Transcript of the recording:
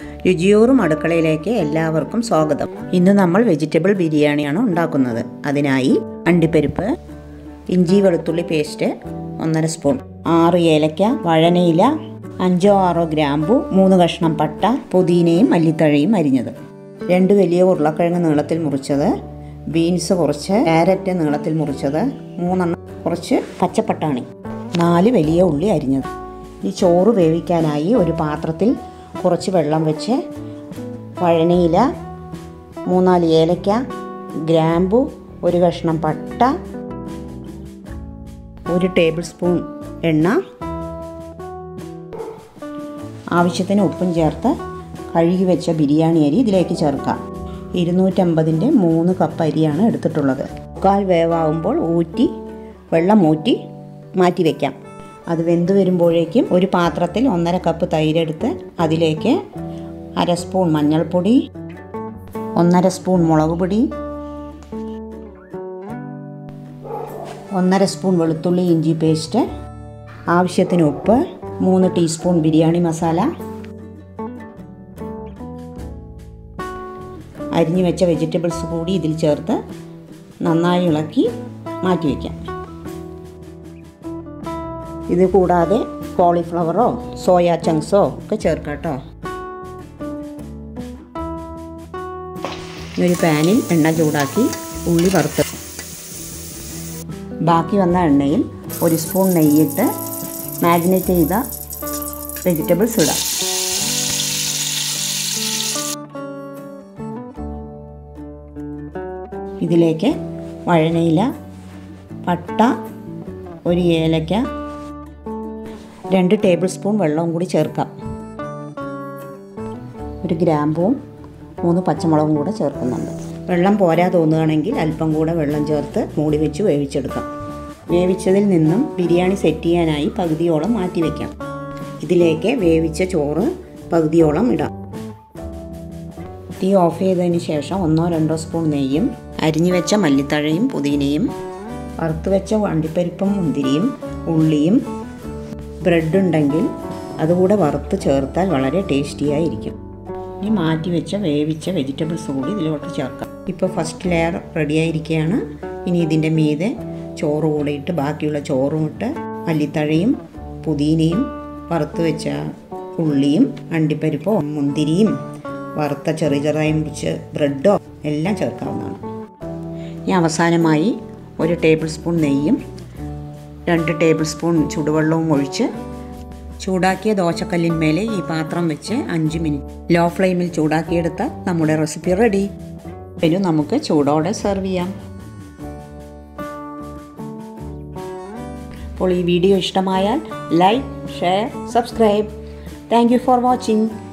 രുചിയൂറും അടുക്കളയിലേക്ക് എല്ലാവർക്കും സ്വാഗതം ഇന്ന് നമ്മൾ വെജിറ്റബിൾ ബിരിയാണിയാണ് ഉണ്ടാക്കുന്നത് അതിനായി അണ്ടിപ്പരിപ്പ് ഇഞ്ചി വെളുത്തുള്ളി പേസ്റ്റ് ഒന്നര സ്പൂൺ ആറ് ഏലക്ക വഴനയില അഞ്ചോ ആറോ ഗ്രാമ്പു മൂന്ന് കഷ്ണം പട്ട പുതിനയും മല്ലിത്തഴയും അരിഞ്ഞത് രണ്ട് വലിയ ഉരുളക്കിഴങ്ങ് നീളത്തിൽ മുറിച്ചത് ബീൻസ് കുറച്ച് ക്യാരറ്റ് നീളത്തിൽ മുറിച്ചത് മൂന്നെണ്ണം കുറച്ച് പച്ചപ്പട്ടാണി നാല് വലിയ ഉള്ളി അരിഞ്ഞത് ഈ ചോറ് വേവിക്കാനായി ഒരു പാത്രത്തിൽ കുറച്ച് വെള്ളം വെച്ച് വഴനയില മൂന്നാല് ഏലക്ക ഗ്രാമ്പു ഒരു കഷ്ണം പട്ട ഒരു ടേബിൾ സ്പൂൺ എണ്ണ ആവശ്യത്തിന് ഉപ്പും ചേർത്ത് കഴുകി വെച്ച ബിരിയാണി അരി ഇതിലേക്ക് ചേർക്കാം ഇരുന്നൂറ്റമ്പതിൻ്റെ മൂന്ന് കപ്പ് അരിയാണ് എടുത്തിട്ടുള്ളത് മുക്കാൽ വേവാകുമ്പോൾ ഊറ്റി വെള്ളം ഊറ്റി മാറ്റി വയ്ക്കാം അത് വെന്ത് വരുമ്പോഴേക്കും ഒരു പാത്രത്തിൽ ഒന്നര കപ്പ് തൈരെടുത്ത് അതിലേക്ക് അര സ്പൂൺ മഞ്ഞൾപ്പൊടി ഒന്നര സ്പൂൺ മുളക് പൊടി ഒന്നര സ്പൂൺ വെളുത്തുള്ളി ഇഞ്ചി പേസ്റ്റ് ആവശ്യത്തിന് ഉപ്പ് മൂന്ന് ടീസ്പൂൺ ബിരിയാണി മസാല അരിഞ്ഞു വെച്ച വെജിറ്റബിൾസ് കൂടി ഇതിൽ ചേർത്ത് നന്നായി ഇളക്കി മാറ്റി വയ്ക്കാം ഇത് കൂടാതെ കോളിഫ്ലവറോ സോയാ ചങ്ക്സോ ഒക്കെ ചേർക്കാം കേട്ടോ ഒരു പാനിൽ എണ്ണ ചൂടാക്കി ഉള്ളി വറുത്ത് ബാക്കി വന്ന എണ്ണയിൽ ഒരു സ്പൂൺ നെയ്യിട്ട് മാരിനേറ്റ് ചെയ്ത വെജിറ്റബിൾസ് ഇടാം ഇതിലേക്ക് വഴനയില പട്ട ഒരു ഏലക്ക രണ്ട് ടേബിൾ സ്പൂൺ വെള്ളവും കൂടി ചേർക്കാം ഒരു ഗ്രാമ്പുവും മൂന്ന് പച്ചമുളകും കൂടെ ചേർക്കുന്നുണ്ട് വെള്ളം പോരാ തോന്നുകയാണെങ്കിൽ അല്പം കൂടെ വെള്ളം ചേർത്ത് മൂടി വെച്ച് വേവിച്ചെടുക്കാം വേവിച്ചതിൽ നിന്നും ബിരിയാണി സെറ്റ് ചെയ്യാനായി പകുതിയോളം മാറ്റി വയ്ക്കാം ഇതിലേക്ക് വേവിച്ച ചോറ് പകുതിയോളം ഇടാം തീ ഓഫ് ചെയ്തതിന് ശേഷം ഒന്നോ രണ്ടോ സ്പൂൺ നെയ്യും അരിഞ്ഞു വെച്ച മല്ലിത്തഴയും പുതിനയും വറുത്ത് വെച്ച വണ്ടിപ്പരിപ്പും മുന്തിരിയും ഉള്ളിയും ബ്രെഡ് ഉണ്ടെങ്കിൽ അതുകൂടെ വറുത്ത് ചേർത്താൽ വളരെ ടേസ്റ്റിയായിരിക്കും ഇനി മാറ്റി വെച്ച വേവിച്ച വെജിറ്റബിൾസ് കൂടി ഇതിലോട്ട് ചേർക്കാം ഇപ്പോൾ ഫസ്റ്റ് ലെയർ റെഡിയായിരിക്കുകയാണ് ഇനി ഇതിൻ്റെ മീതെ ചോറ് കൂടെ ഇട്ട് ബാക്കിയുള്ള ചോറും ഇട്ട് മല്ലിത്തഴയും പുതിനയും വറുത്ത് വെച്ച ഉള്ളിയും അണ്ടിപ്പരിപ്പോ മുന്തിരിയും വറുത്ത ചെറിയ ചെറുതായി മുറിച്ച് ബ്രെഡോ എല്ലാം ചേർക്കാവുന്നതാണ് ഇനി അവസാനമായി ഒരു ടേബിൾ സ്പൂൺ നെയ്യും രണ്ട് ടേബിൾ സ്പൂൺ ചുടുവെള്ളവും ഒഴിച്ച് ചൂടാക്കിയ ദോശക്കല്ലിന്മേലെ ഈ പാത്രം വെച്ച് അഞ്ച് മിനിറ്റ് ലോ ഫ്ലെയിമിൽ ചൂടാക്കിയെടുത്ത നമ്മുടെ റെസിപ്പി റെഡി ഇനി നമുക്ക് ചൂടോടെ സെർവ് ചെയ്യാം അപ്പോൾ ഈ വീഡിയോ ഇഷ്ടമായാൽ like share subscribe thank you for watching